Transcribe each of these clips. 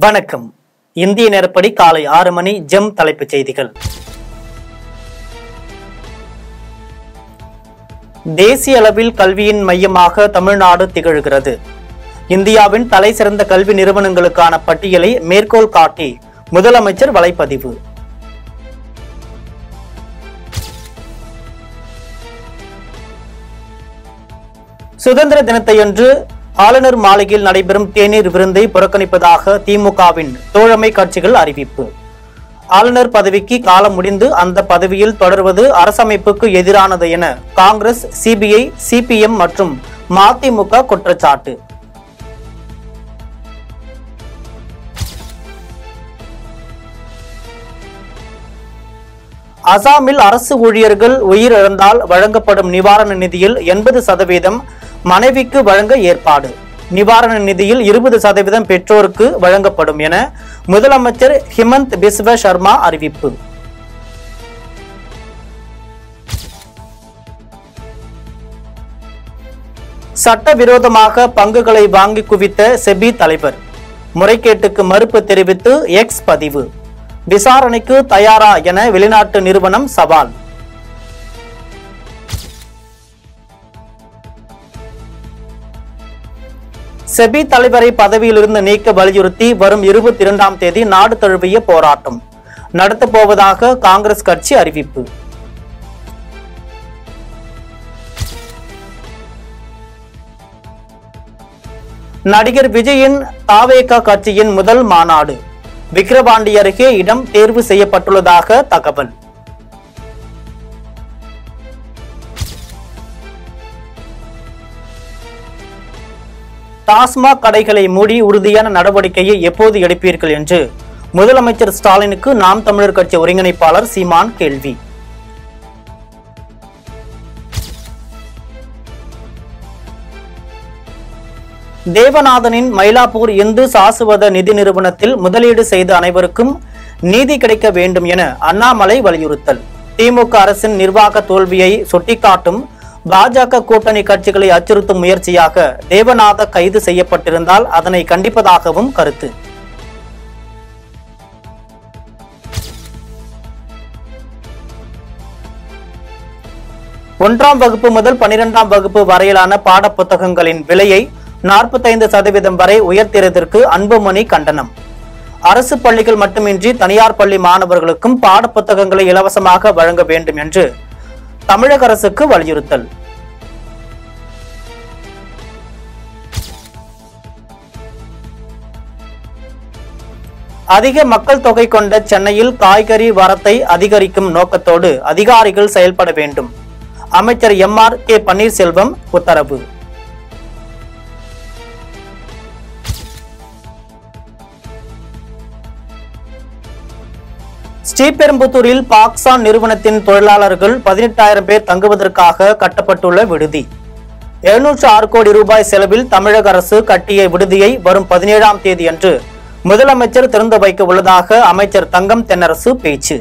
வணக்கம் இந்திய நேரப்படி காலை ஆறு மணி ஜெம் தலைப்புச் செய்திகள் தேசிய அளவில் கல்வியின் மையமாக தமிழ்நாடு திகழ்கிறது இந்தியாவின் தலை சிறந்த கல்வி நிறுவனங்களுக்கான பட்டியலை மேற்கோள் காட்டி முதலமைச்சர் வலைப்பதிவு சுதந்திர தினத்தையன்று ஆளுநர் மாளிகையில் நடைபெறும் தேநீர் விருந்தை புறக்கணிப்பதாக திமுகவின் தோழமை கட்சிகள் அறிவிப்பு ஆளுநர் பதவிக்கு காலம் முடிந்து அந்த பதவியில் தொடர்வது அரசமைப்புக்கு எதிரானது என காங்கிரஸ் சிபிஐ சிபிஎம் மற்றும் மதிமுக குற்றச்சாட்டு அசாமில் அரசு ஊழியர்கள் உயிரிழந்தால் வழங்கப்படும் நிவாரண நிதியில் எண்பது சதவீதம் மனைவிக்கு வழங்க ஏற்பாடு நிவாரண நிதியில் இருபது சதவீதம் பெற்றோருக்கு வழங்கப்படும் என முதலமைச்சர் ஹிமந்த் பிஸ்வ சர்மா அறிவிப்பு சட்டவிரோதமாக பங்குகளை வாங்கி குவித்த செபி தலைவர் முறைகேட்டுக்கு மறுப்பு தெரிவித்து எக்ஸ் பதிவு விசாரணைக்கு தயாரா என வெளிநாட்டு நிறுவனம் சவால் செபி தலைவரை பதவியிலிருந்து நீக்க வலியுறுத்தி வரும் இருபத்தி இரண்டாம் தேதி நாடு தழுவிய போராட்டம் நடத்தப் போவதாக காங்கிரஸ் கட்சி அறிவிப்பு நடிகர் விஜயின் தாவேகா கட்சியின் முதல் மாநாடு விக்கிரவாண்டி அருகே இடம் தேர்வு செய்யப்பட்டுள்ளதாக தகவல் டாஸ்மாக் கடைகளை மூடி உறுதியான நடவடிக்கையை எப்போது எடுப்பீர்கள் என்று முதலமைச்சர் ஸ்டாலினுக்கு நாம் தமிழர் கட்சி ஒருங்கிணைப்பாளர் சீமான் கேள்வி தேவநாதனின் மயிலாப்பூர் இந்து சாசுவத நிதி நிறுவனத்தில் முதலீடு செய்த அனைவருக்கும் நீதி கிடைக்க வேண்டும் என அண்ணாமலை வலியுறுத்தல் திமுக அரசின் நிர்வாக தோல்வியை சுட்டிக்காட்டும் பாஜக கூட்டணி கட்சிகளை அச்சுறுத்தும் முயற்சியாக தேவநாத கைது செய்யப்பட்டிருந்தால் அதனை கண்டிப்பதாகவும் கருத்து ஒன்றாம் வகுப்பு முதல் பனிரெண்டாம் வகுப்பு வரையிலான பாடப்புத்தகங்களின் விலையை நாற்பத்தைந்து சதவீதம் வரை உயர்த்தியதற்கு அன்புமணி கண்டனம் அரசு பள்ளிகள் மட்டுமின்றி தனியார் பள்ளி மாணவர்களுக்கும் பாடப்புத்தகங்களை இலவசமாக வழங்க வேண்டும் என்று தமிழக அரசுக்கு வலியுறுத்தல் அதிக மக்கள் தொகை கொண்ட சென்னையில் காய்கறி வரத்தை அதிகரிக்கும் நோக்கத்தோடு அதிகாரிகள் செயல்பட வேண்டும் அமைச்சர் எம் ஆர் கே பன்னீர்செல்வம் உத்தரவு ஸ்ரீபெரும்புத்தூரில் பாக்சான் நிறுவனத்தின் தொழிலாளர்கள் பதினெட்டாயிரம் பேர் தங்குவதற்காக கட்டப்பட்டுள்ள விடுதி எழுநூற்று ஆறு கோடி ரூபாய் செலவில் தமிழக அரசு கட்டிய விடுதியை வரும் பதினேழாம் தேதி அன்று முதலமைச்சர் திறந்து வைக்க உள்ளதாக அமைச்சர் தங்கம் தென்னரசு பேச்சு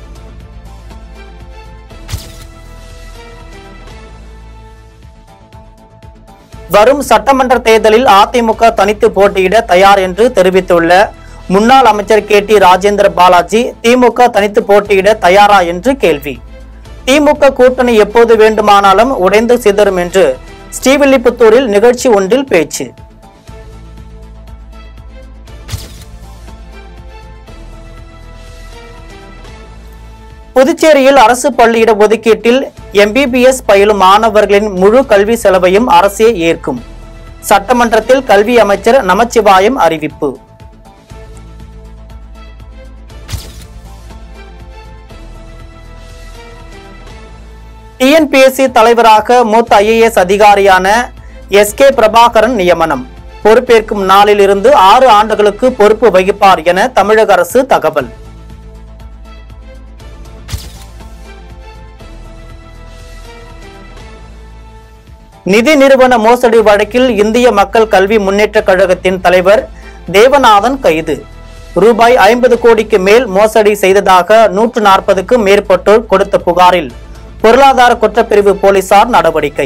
வரும் சட்டமன்ற தேர்தலில் அதிமுக தனித்து போட்டியிட தயார் என்று தெரிவித்துள்ள முன்னாள் அமைச்சர் கே டி ராஜேந்திர பாலாஜி திமுக தனித்து போட்டியிட தயாரா என்று கேள்வி திமுக கூட்டணி எப்போது வேண்டுமானாலும் உடைந்து சிதறும் என்று ஸ்ரீவில்லிபுத்தூரில் நிகழ்ச்சி ஒன்றில் பேச்சு புதுச்சேரியில் அரசு பள்ளியிட ஒதுக்கீட்டில் எம்பிபிஎஸ் பயிலும் மாணவர்களின் முழு கல்வி செலவையும் அரசே ஏற்கும் சட்டமன்றத்தில் கல்வி அமைச்சர் நமச்சிவாயம் அறிவிப்பு டிஎன்பிஎஸ்சி தலைவராக மூத்த ஐஏஎஸ் அதிகாரியான எஸ் கே பிரபாகரன் நியமனம் பொறுப்பேற்கும் நாளில் இருந்து ஆறு ஆண்டுகளுக்கு பொறுப்பு வகிப்பார் என தமிழக அரசு தகவல் நிதி நிறுவன மோசடி வழக்கில் இந்திய மக்கள் கல்வி முன்னேற்றக் கழகத்தின் தலைவர் தேவநாதன் கைது ரூபாய் ஐம்பது கோடிக்கு மேல் மோசடி செய்ததாக நூற்று நாற்பதுக்கும் மேற்பட்டோர் கொடுத்த புகாரில் பொருளாதார குற்றப்பிரிவு போலீசார் நடவடிக்கை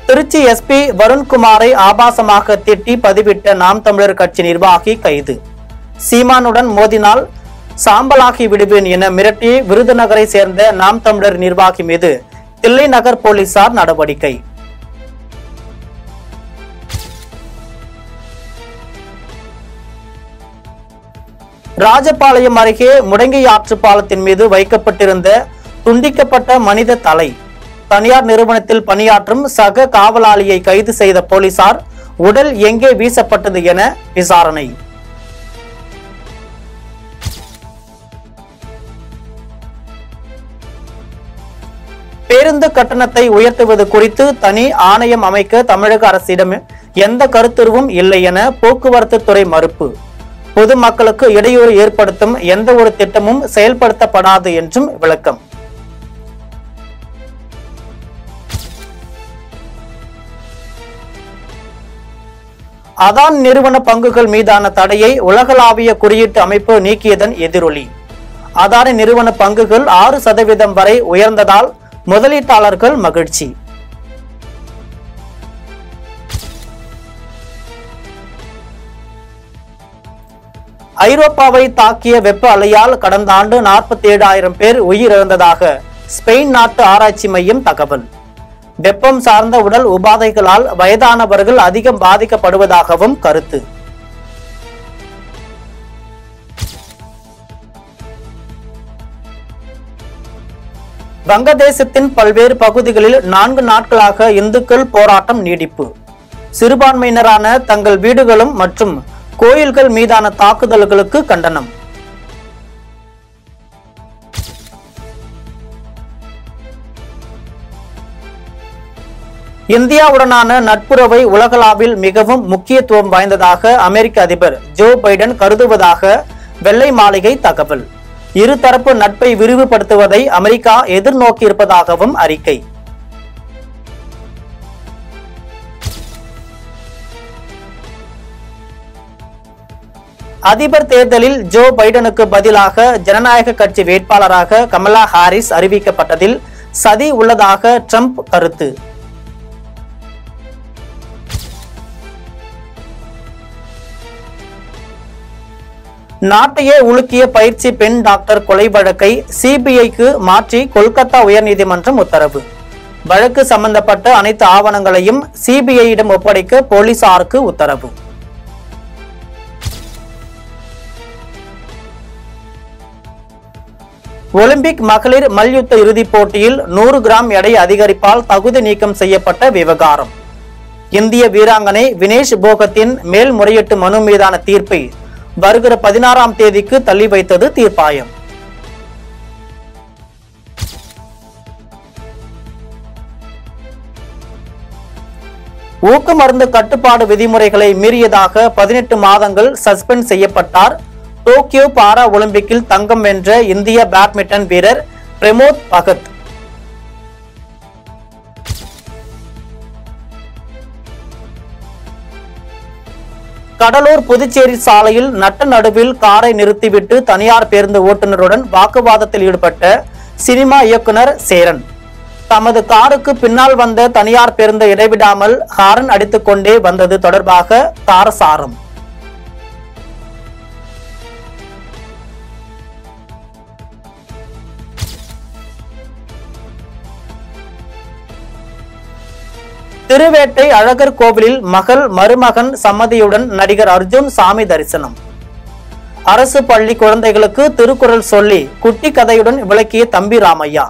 திருச்சி எஸ்பி வருண்குமாரை ஆபாசமாக திட்டி பதிவிட்ட நாம் தமிழர் கட்சி நிர்வாகி கைது சீமானுடன் மோதினால் சாம்பலாகி விடுவேன் என மிரட்டி விருதுநகரை சேர்ந்த நாம் தமிழர் நிர்வாகி மீது தில்லை நகர் போலீசார் நடவடிக்கை ராஜபாளையம் அருகே முடங்கி ஆற்று பாலத்தின் மீது வைக்கப்பட்டிருந்த துண்டிக்கப்பட்ட மனித தலை தனியார் நிறுவனத்தில் பணியாற்றும் சக காவலாளியை கைது செய்த போலீசார் உடல் எங்கே வீசப்பட்டது என விசாரணை பேருந்து கட்டணத்தை உயர்த்துவது குறித்து தனி ஆணையம் அமைக்க தமிழக அரசிடம் எந்த கருத்துருவும் இல்லை என போக்குவரத்து துறை மறுப்பு பொதுமக்களுக்கு இடையூறு ஏற்படுத்தும் எந்த ஒரு திட்டமும் செயல்படுத்தப்படாது என்றும் விளக்கம் அதான் நிறுவன பங்குகள் மீதான தடையை உலகளாவிய குறியீட்டு அமைப்பு நீக்கியதன் எதிரொலி அதானி நிறுவன பங்குகள் ஆறு சதவீதம் வரை உயர்ந்ததால் முதலீட்டாளர்கள் மகிழ்ச்சி ஐரோப்பாவை தாக்கிய வெப்ப அலையால் கடந்த ஆண்டு நாற்பத்தி ஏழாயிரம் பேர் உயிரிழந்ததாக ஸ்பெயின் நாட்டு ஆராய்ச்சி மையம் தகவல் வெப்பம் சார்ந்த உடல் உபாதைகளால் வயதானவர்கள் அதிகம் பாதிக்கப்படுவதாகவும் கருத்து வங்கதேசத்தின் பல்வேறு பகுதிகளில் நான்கு நாட்களாக இந்துக்கள் போராட்டம் நீடிப்பு சிறுபான்மையினரான தங்கள் வீடுகளும் மற்றும் கோயில்கள் மீதான தாக்குதல்களுக்கு கண்டனம் இந்தியாவுடனான நட்புறவை உலகளாவில் மிகவும் முக்கியத்துவம் வாய்ந்ததாக அமெரிக்க அதிபர் ஜோ பைடன் கருதுவதாக வெள்ளை மாளிகை தகவல் இருதரப்பு நட்பை விரிவுபடுத்துவதை அமெரிக்கா எதிர்நோக்கியிருப்பதாகவும் அறிக்கை அதிபர் தேர்தலில் ஜோ பைடனுக்கு பதிலாக ஜனநாயக கட்சி வேட்பாளராக கமலா ஹாரிஸ் அறிவிக்கப்பட்டதில் சதி உள்ளதாக ட்ரம்ப் கருத்து நாட்டையே உலுக்கிய பயிற்சி பெண் டாக்டர் கொலை வழக்கை சிபிஐக்கு மாற்றி கொல்கத்தா உயர்நீதிமன்றம் உத்தரவு வழக்கு சம்பந்தப்பட்ட அனைத்து ஆவணங்களையும் சிபிஐயிடம் ஒப்படைக்க போலீசாருக்கு உத்தரவு ஒலிம்பிக் மகளிர் மல்யுத்த இறுதிப் போட்டியில் நூறு கிராம் எடை அதிகரிப்பால் தகுதி நீக்கம் செய்யப்பட்ட விவகாரம் இந்திய வீராங்கனை வினேஷ் போகத்தின் மேல்முறையீட்டு மனு மீதான தீர்ப்பை வருகிற பதினாறாம் தேதிக்கு தள்ளி வைத்தது தீர்ப்பாயம் ஊக்க மருந்து கட்டுப்பாடு விதிமுறைகளை மீறியதாக பதினெட்டு மாதங்கள் சஸ்பெண்ட் செய்யப்பட்டார் டோக்கியோ பாரா ஒலிம்பிக்கில் தங்கம் வென்ற இந்திய பேட்மிண்டன் வீரர் பிரமோத் பகத் கடலூர் புதுச்சேரி சாலையில் நட்ட நடுவில் காரை நிறுத்திவிட்டு தனியார் பேருந்து ஓட்டுநருடன் வாக்குவாதத்தில் ஈடுபட்ட சினிமா இயக்குனர் சேரன் தமது காருக்கு பின்னால் வந்த தனியார் பேருந்து இடைவிடாமல் ஹாரன் அடித்துக்கொண்டே வந்தது தொடர்பாக தாரசாரம் திருவேட்டை அழகர் கோவிலில் மகள் மருமகன் சம்மதியுடன் நடிகர் அர்ஜுன் சாமி தரிசனம் அரசு பள்ளி குழந்தைகளுக்கு திருக்குறள் சொல்லி குட்டி கதையுடன் விளக்கிய தம்பி ராமையா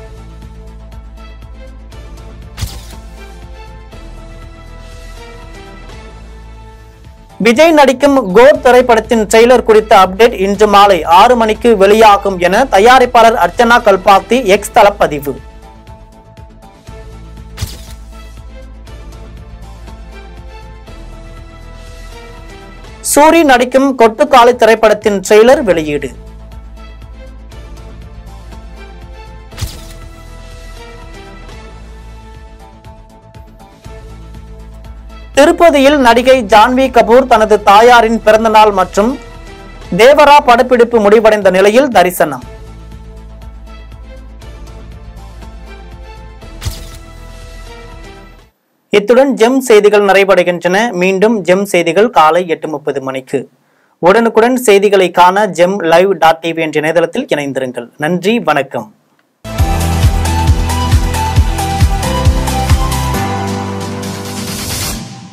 விஜய் நடிக்கும் கோட் திரைப்படத்தின் ட்ரெய்லர் குறித்த அப்டேட் இன்று மாலை ஆறு மணிக்கு வெளியாகும் என தயாரிப்பாளர் அர்ச்சனா கல்பாத்தி எக்ஸ் தளப்பதிவு சூரி நடிக்கும் கொட்டுக்காளி திரைப்படத்தின் ட்ரெய்லர் வெளியீடு திருப்பதியில் நடிகை ஜான்வி கபூர் தனது தாயாரின் பிறந்தநாள் மற்றும் தேவரா படப்பிடிப்பு முடிவடைந்த நிலையில் தரிசனம் இத்துடன் ஜெம் செய்திகள் நிறைவடைகின்றன மீண்டும் ஜெம் செய்திகள் காலை எட்டு முப்பது மணிக்கு உடனுக்குடன் செய்திகளை காண ஜெம் லைவ் டாட் டிவி என்ற இணையதளத்தில் இணைந்திருங்கள் நன்றி வணக்கம்